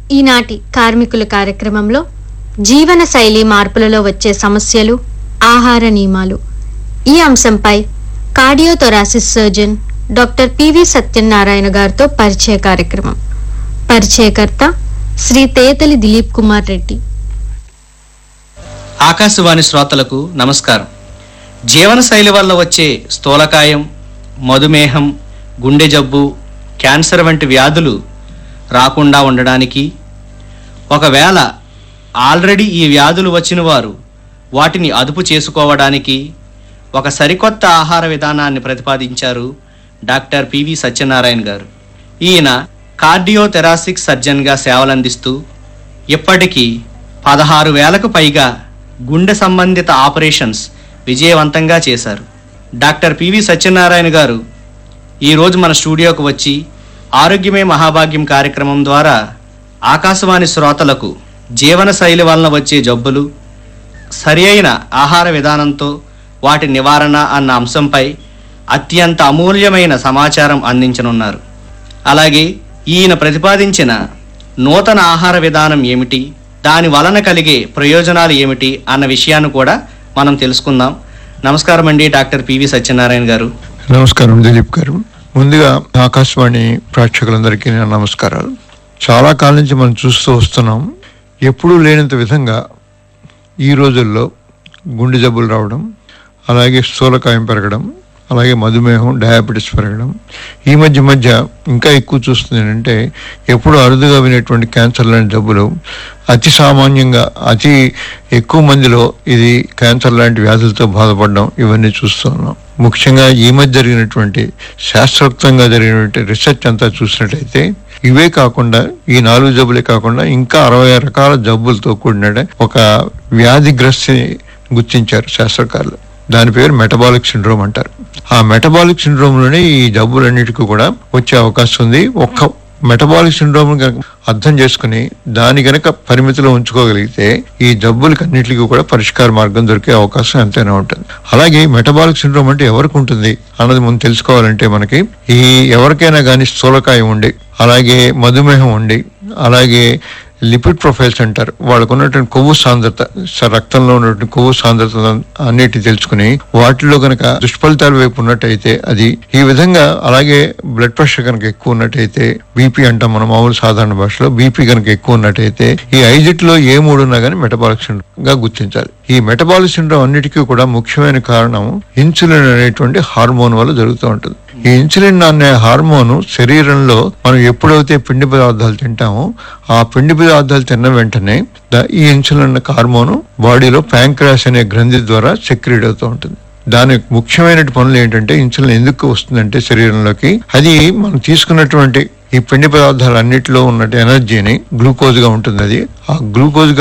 ఈనాటి కార్మికుల కార్యక్రమంలో జీవన శైలి మార్పులలో వచ్చే సమస్యలు ఆహార నియమాలు ఈ అంశంపై cardiothoracic surgeon doctor PV Satyanarayana గారితో పరిచయ కార్యక్రమం పరిచయకర్త శ్రీ తేతలి దిలీప్ కుమార్ రెడ్డి ఆకాశవాణి శ్రోతలకు నమస్కారం జీవనశైలి వల్ల వచ్చే స్థూలకాయం మధుమేహం గుండె జబ్బు క్యాన్సర్ వంటి వ్యాధులు రాకుండా ఉండడానికి ఒకవేళ ఆల్రెడీ ఈ వ్యాధులు వచ్చిన వారు వాటిని అదుపు చేసుకోవడానికి ఒక సరికొత్త ఆహార విధానాన్ని ప్రతిపాదించారు డాక్టర్ పివి సత్యనారాయణ గారు ఈయన కార్డియోథెరాసిక్ సర్జన్గా సేవలందిస్తూ ఇప్పటికీ పదహారు వేలకు పైగా గుండె సంబంధిత ఆపరేషన్స్ విజయవంతంగా చేశారు డాక్టర్ పివి సత్యనారాయణ గారు ఈరోజు మన స్టూడియోకు వచ్చి ఆరోగ్యమే మహాభాగ్యం కార్యక్రమం ద్వారా ఆకాశవాణి శ్రోతలకు జీవన శైలి వలన వచ్చే జబ్బులు సరి అయిన ఆహార విధానంతో వాటి నివారణ అన్న అంశంపై అత్యంత అమూల్యమైన సమాచారం అందించనున్నారు అలాగే ఈయన ప్రతిపాదించిన నూతన ఆహార విధానం ఏమిటి దాని వలన కలిగే ప్రయోజనాలు ఏమిటి అన్న విషయాన్ని కూడా మనం తెలుసుకుందాం నమస్కారం అండి డాక్టర్ పివి సత్యనారాయణ గారు నమస్కారం దిలీప్ గారు ముందుగా ఆకాశవాణి ప్రేక్షకులందరికీ నా నమస్కారాలు చాలా కాలం నుంచి మనం చూస్తూ వస్తున్నాం ఎప్పుడూ లేనంత విధంగా ఈ రోజుల్లో గుండె జబ్బులు రావడం అలాగే స్థూలకాయం పెరగడం అలాగే మధుమేహం డయాబెటీస్ పెరగడం ఈ మధ్య మధ్య ఇంకా ఎక్కువ చూస్తుంది ఏంటంటే ఎప్పుడు అరుదుగా వినేటువంటి క్యాన్సర్ లాంటి జబ్బులు అతి సామాన్యంగా అతి ఎక్కువ మందిలో ఇది క్యాన్సర్ లాంటి వ్యాధులతో బాధపడడం ఇవన్నీ చూస్తూ ఉన్నాం ముఖ్యంగా ఈ మధ్య జరిగినటువంటి శాస్త్రోక్తంగా జరిగినటువంటి రీసెర్చ్ అంతా చూసినట్లయితే ఇవే కాకుండా ఈ నాలుగు జబ్బులే కాకుండా ఇంకా అరవై రకాల జబ్బులతో కూడిన ఒక వ్యాధిగ్రస్తిని గుర్తించారు శాస్త్రకారులు దాని పేరు మెటబాలిక్ సిండ్రోమ్ అంటారు ఆ మెటబాలిక్ సిండ్రోమ్ లోనే ఈ జబ్బులన్నిటికీ కూడా వచ్చే అవకాశం ఉంది ఒక్క మెటబాలిక్ సిండ్రోమ్ కనుక అర్థం చేసుకుని దాని గనక పరిమితిలో ఉంచుకోగలిగితే ఈ జబ్బులకి అన్నిటికీ కూడా పరిష్కార మార్గం దొరికే అవకాశం ఎంతైనా ఉంటుంది అలాగే మెటబాలిక్ సిండ్రోమ్ అంటే ఎవరికి ఉంటుంది అన్నది మనం తెలుసుకోవాలంటే మనకి ఈ ఎవరికైనా కానీ స్థూలకాయం ఉండి అలాగే మధుమేహం ఉండి అలాగే లిపిడ్ ప్రొఫైల్స్ అంటారు వాళ్ళకు ఉన్నటువంటి కొవ్వు సాంద్రత స- రక్తంలో ఉన్నటువంటి కొవ్వు సాంద్రత అన్నిటి తెలుసుకుని వాటిలో కనుక దుష్ఫలితాల వైపు ఉన్నట్టయితే అది ఈ విధంగా అలాగే బ్లడ్ ప్రెషర్ కనుక ఎక్కువ ఉన్నట్టయితే బీపీ అంటాం మనం మామూలు సాధారణ భాషలో బీపీ కనుక ఎక్కువ ఉన్నట్టయితే ఈ ఐదిట్లో ఏ మూడు ఉన్నా కానీ మెటబాలిక్ సిండ్రోమ్ గా గుర్తించాలి ఈ మెటబాలిక్ సిండ్రోమ్ అన్నిటికీ కూడా ముఖ్యమైన కారణం ఇన్సులిన్ అనేటువంటి హార్మోన్ వల్ల జరుగుతూ ఉంటుంది ఈ ఇన్సులిన్ అనే హార్మోన్ శరీరంలో మనం ఎప్పుడైతే పిండి పదార్థాలు తింటామో ఆ పిండి పదార్థాలు తిన్న వెంటనే ద- ఈ ఇన్సులిన్ అనే హార్మోన్ బాడీలో ప్యాంక్రాస్ అనే గ్రంథి ద్వారా సెక్రెట్ అవుతూ ఉంటుంది దాని ముఖ్యమైన పనులు ఏంటంటే ఇన్సులిన్ ఎందుకు వస్తుందంటే శరీరంలోకి అది మనం తీసుకున్నటువంటి ఈ పిండి పదార్థాలు అన్నిటిలో ఉన్నట్టు ఎనర్జీని గ్లూకోజ్ గా ఉంటుంది అది ఆ గ్లూకోజ్ గా